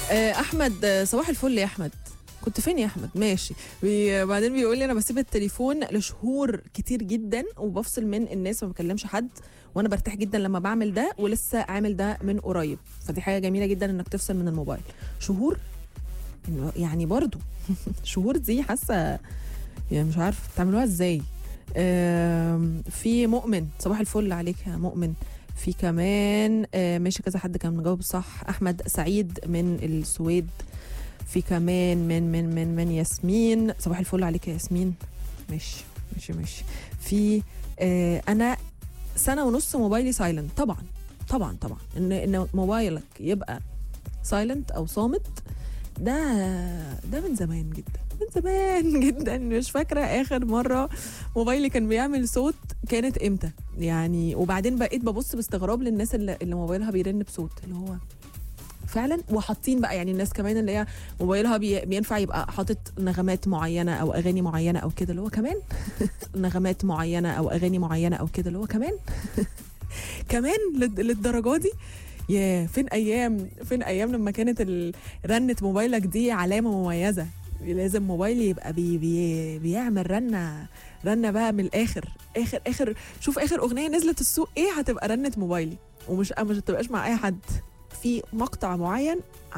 آه، احمد آه، صباح الفل يا احمد كنت فين يا احمد ماشي بي- بعدين بيقول لي انا بسيب التليفون لشهور كتير جدا وبفصل من الناس وما بكلمش حد وانا برتاح جدا لما بعمل ده ولسه عامل ده من قريب فدي حاجه جميله جدا انك تفصل من الموبايل شهور يعني برضو شهور دي حاسه يعني مش عارفه بتعملوها ازاي آم، في مؤمن صباح الفل عليك يا مؤمن في كمان آه، ماشي كذا حد كان مجاوب صح احمد سعيد من السويد في كمان من من من من ياسمين صباح الفل عليك يا ياسمين ماشي ماشي ماشي في آه انا سنه ونص موبايلي سايلنت طبعا طبعا طبعا ان ان موبايلك يبقى سايلنت او صامت ده ده من زمان جدا من زمان جدا مش فاكره اخر مره موبايلي كان بيعمل صوت كانت امتى يعني وبعدين بقيت ببص باستغراب للناس اللي, اللي موبايلها بيرن بصوت اللي هو فعلا وحاطين بقى يعني الناس كمان اللي هي موبايلها بي بينفع يبقى حاطط نغمات معينه او اغاني معينه او كده اللي هو كمان نغمات معينه او اغاني معينه او كده اللي هو كمان كمان للد- للدرجه دي يا فين ايام فين ايام لما كانت ال- رنه موبايلك دي علامه مميزه لازم موبايلي يبقى بي بي بيعمل رنه رنه بقى من الاخر اخر اخر شوف اخر اغنيه نزلت السوق ايه هتبقى رنه موبايلي ومش مش هتبقاش مع اي حد في مقطع معين